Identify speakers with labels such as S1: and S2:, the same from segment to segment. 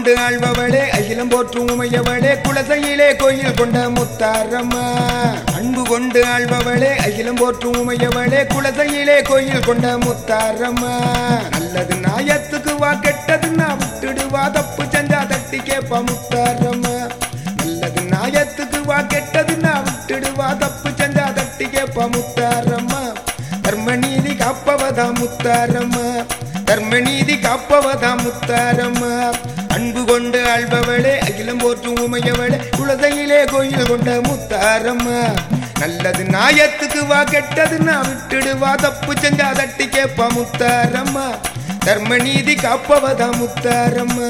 S1: கொண்டு ஆழ்பவளே அகிலம் போற்றும் உமையவளே குலசையிலே கோயில் கொண்ட முத்தாரம்மா அன்பு கொண்டு ஆழ்பவளே அகிலம் போற்றும் உமையவளே குலசையிலே கோயில் கொண்ட முத்தாரம்மா நல்லது நாயத்துக்கு வா கெட்டது நான் விட்டுடுவா தப்பு செஞ்சா தட்டி கேப்பா முத்தாரம்மா நல்லது நாயத்துக்கு வா கெட்டது நான் விட்டுடுவா தப்பு செஞ்சா தட்டி கேப்பா முத்தாரம்மா தர்மநீதி காப்பவதா முத்தாரம்மா தர்மநீதி காப்பவதா முத்தாரம்மா அன்பு கொண்டு ஆள்பவளே அகிலம் போற்றும் உமையவளே குலதையிலே கோயில் கொண்ட முத்தாரம்மா நல்லது நாயத்துக்கு வா கெட்டது நான் விட்டுடுவா தப்பு செஞ்சா தட்டி கேப்பா முத்தாரம்மா தர்மநீதி காப்பவதா முத்தாரம்மா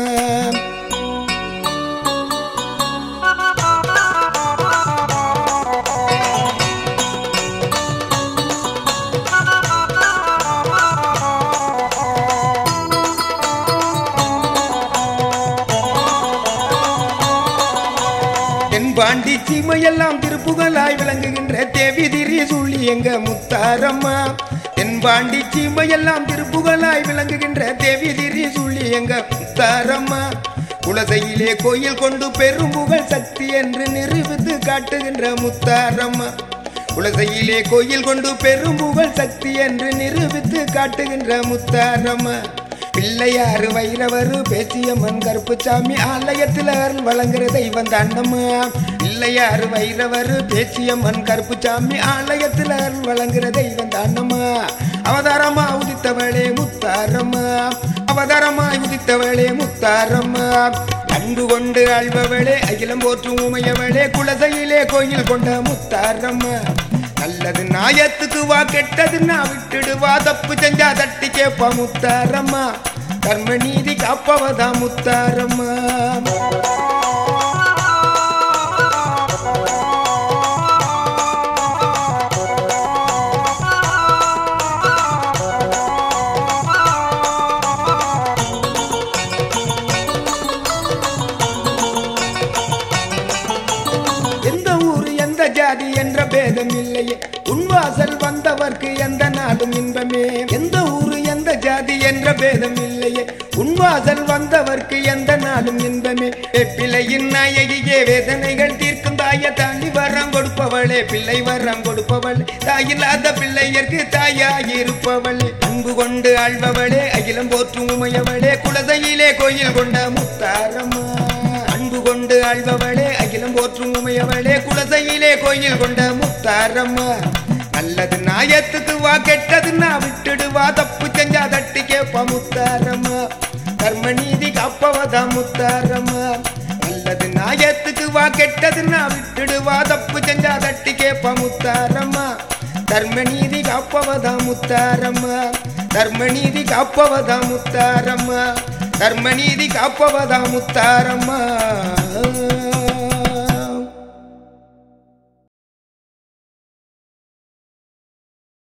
S1: என் பாண்டி சீமையெல்லாம் திருப்புகளாய் விளங்குகின்ற தேவி திரி சொல்லி எங்க முத்தாரம்மா என் பாண்டி சீமையெல்லாம் திருப்புகளாய் விளங்குகின்ற தேவி திரி சொல்லி எங்க முத்தாரம்மா குலசையிலே கோயில் கொண்டு பெரும் புகழ் சக்தி என்று நிரூபித்து காட்டுகின்ற முத்தாரம்மா குலசையிலே கோயில் கொண்டு பெரும் புகழ் சக்தி என்று நிரூபித்து காட்டுகின்ற முத்தாரம்மா பிள்ளையாறு வைரவரு பேச்சியம்மன் கருப்புசாமி ஆலயத்தில் அருள் வழங்குற தெய்வம் தாண்டம்மா பிள்ளையாறு வைரவரு பேச்சியம்மன் கருப்புசாமி ஆலயத்தில் அருள் வழங்குற தெய்வம் தாண்டம்மா அவதாரமா உதித்தவளே முத்தாரம்மா அவதாரமா உதித்தவளே முத்தாரம்மா அன்பு கொண்டு ஆழ்பவளே அகிலம் போற்றும் உமையவளே குலசையிலே கோயில் கொண்ட முத்தாரம்மா நல்லது நாயத்துக்கு வா கெட்டது நான் விட்டுடுவா தப்பு செஞ்சா தட்டி கேப்பா முத்தாரம்மா கர்ம நீதி காப்பவதா முத்தாரம்மா எந்த ஊரு எந்த ஜாதி என்ற பேதம் இல்லையே உன்வாசல் வந்தவர்க்கு எந்த நாடும் இன்பமே எந்த ஊரு எந்த ஜாதி என்ற பேதம் இல்லையே உன்வாசல் வந்தவர்க்கு எந்த நாடும் இன்பமே ஏ பிள்ளையின் நாயகியே வேதனைகள் தீர்க்கும் தாய தாண்டி வரம் கொடுப்பவளே பிள்ளை வரம் கொடுப்பவளே தாயில்லாத பிள்ளையர்க்கு தாயாகி இருப்பவளே அன்பு கொண்டு ஆழ்பவளே அகிலம் போற்றும் உமையவளே குலதையிலே கோயில் கொண்ட முத்தாரம்மா அன்பு கொண்டு ஆழ்பவளே அகிலம் போற்றும் உமையவளே குலசையிலே கோயில் கொண்ட முத்தாரம்மா நல்லது நாயத்துக்கு வா கெட்டது நான் விட்டுடுவா தப்பு செஞ்சா தட்டி கேப்பா முத்தாரம்மா கர்மநீதி காப்பவதா முத்தாரம்மா நல்லது நாயத்துக்கு வா கெட்டது நான் விட்டுடுவா தப்பு செஞ்சா தட்டி கேப்பா முத்தாரம்மா தர்மநீதி காப்பவதா முத்தாரம்மா தர்மநீதி காப்பவதா முத்தாரம்மா தர்மநீதி காப்பவதா முத்தாரம்மா